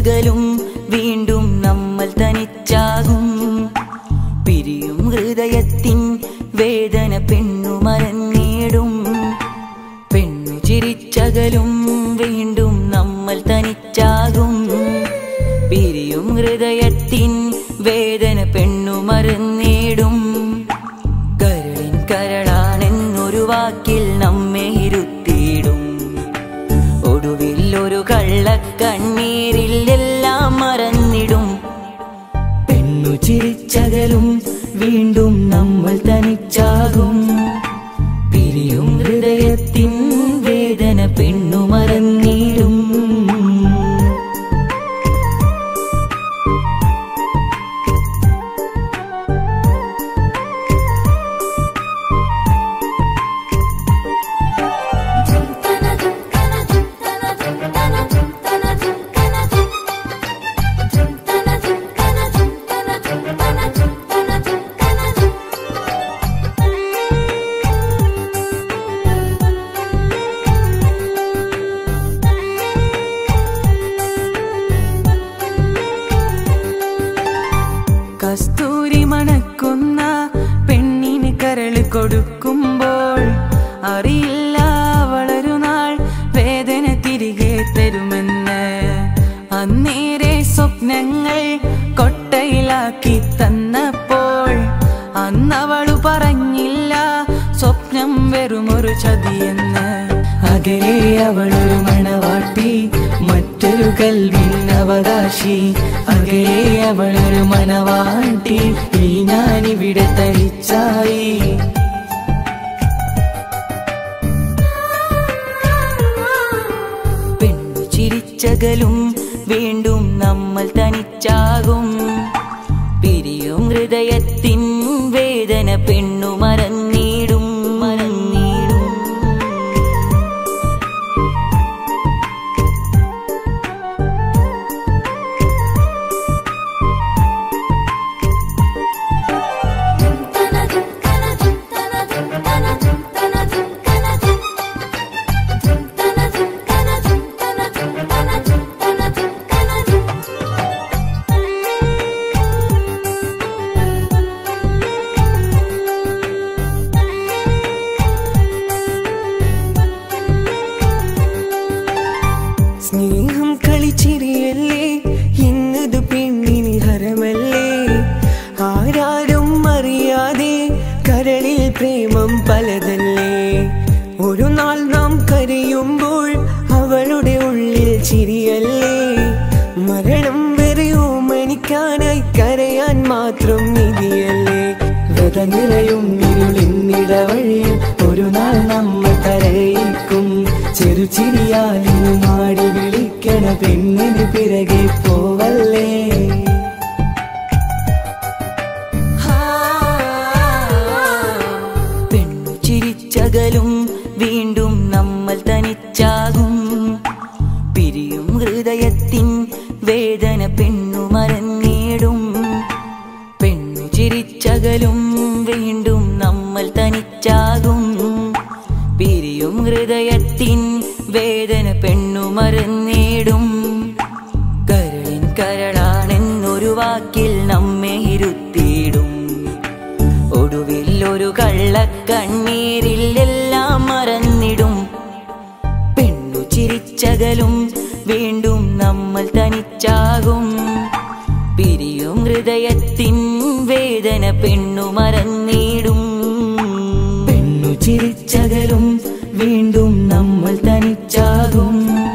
ചിരിച്ചകലും വീണ്ടും നമ്മൾ തനിച്ചാകും പിരിയും ഹൃദയത്തിൻ വേദന പെണ്ണു മറന്നിടും പെണ്ണു ചിരിച്ചകലും വീണ്ടും നമ്മൾ തനിച്ചാകും പിരിയും ഹൃദയത്തിൻ വേദന പെണ്ണു മറന്നിടും കരളിൻ കരളാണെന്നൊരു വാക്കിൽ നമ്മെ ഇരുത്തിയിടും ഒടുവിൽ ഒരു കള്ളക്കണ്ണീരിൽ എല്ലാം മറന്നിടും പെണ്ണു ചിരിച്ചകലും വീണ്ടും നമ്മൾ തനിച്ചാകും പിരിയും ഹൃദയത്തിൻ വേദന പെണ്ണു മറന്നിടും കസ്തൂരി മണക്കുന്ന പെണ്ണിന് കരള് കൊടുക്കുമ്പോൾ അറിയില്ല വളരു നാൾ വേദന തിരികെ തരുമെന്ന് അന്നേരെ സ്വപ്നങ്ങൾ കൊട്ടയിലാക്കി തന്നപ്പോൾ അന്നവളു പറഞ്ഞില്ല സ്വപ്നം വെറുമൊരു ചതിയെന്ന് അകലെ അവളൊരു മണവാട്ടി മറ്റൊരു കൽവിൻ അവകാശി അകലെ അവളൊരു മനവാട്ടി ഈ ഞാനിവിടെ തനിച്ചായി പെണ്ണു ചിരിച്ചകലും വീണ്ടും നമ്മൾ തനിച്ചാകും പിരിയും ഹൃദയത്തിൻ വേദന പെണ്ണു മറന്നിടും മറന്നിടും സ്നേഹം കളിച്ചിരിയല്ലേ ഇന്നത് പെണ്ണിന് ഹരമല്ലേ ആരാരും അറിയാതെ കരളിൽ പ്രേമം പലതല്ലേ ഒരു നാൾ നാം കരയുമ്പോൾ അവളുടെ ഉള്ളിൽ ചിരിയല്ലേ മരണം വരെയോ മണിക്കാനായി കരയാൻ മാത്രം നിധിയല്ലേ വ്രത നിറയും ഇരുളിന്നിടവഴിയിൽ ഒരു നാൾ നമ്മൾ കരയിക്കും ചെറുചിരിയാലിനു മാടി വിളിക്കണ പെണ്ണിന് പിറകെ പോവല്ലേ പെണ്ണു ചിരിച്ചകലും വീണ്ടും നമ്മൾ തനിച്ചാകും പിരിയും ഹൃദയത്തിൻ വേദന പെണ്ണു മറന്നിടും പെണ്ണു ചിരിച്ചകലും വീണ്ടും നമ്മൾ തനിച്ചാകും പിരിയും ഹൃദയത്തിൻ വേദന പെണ്ണു മറന്നിടും കരളിൻ കരളാണെന്നൊരു വാക്കിൽ നമ്മെ ഇരുത്തിയിടും ഒടുവിൽ ഒരു കള്ളക്കണ്ണീരിൽ എല്ലാം മറന്നിടും പെണ്ണു ചിരിച്ചകലും വീണ്ടും നമ്മൾ തനിച്ചാകും പിരിയും ഹൃദയത്തിൻ വേദന പെണ്ണു മറന്നിടും പെണ്ണു ചിരിച്ചകലും വീണ്ടും നമ്മൾ തനിച്ചാകും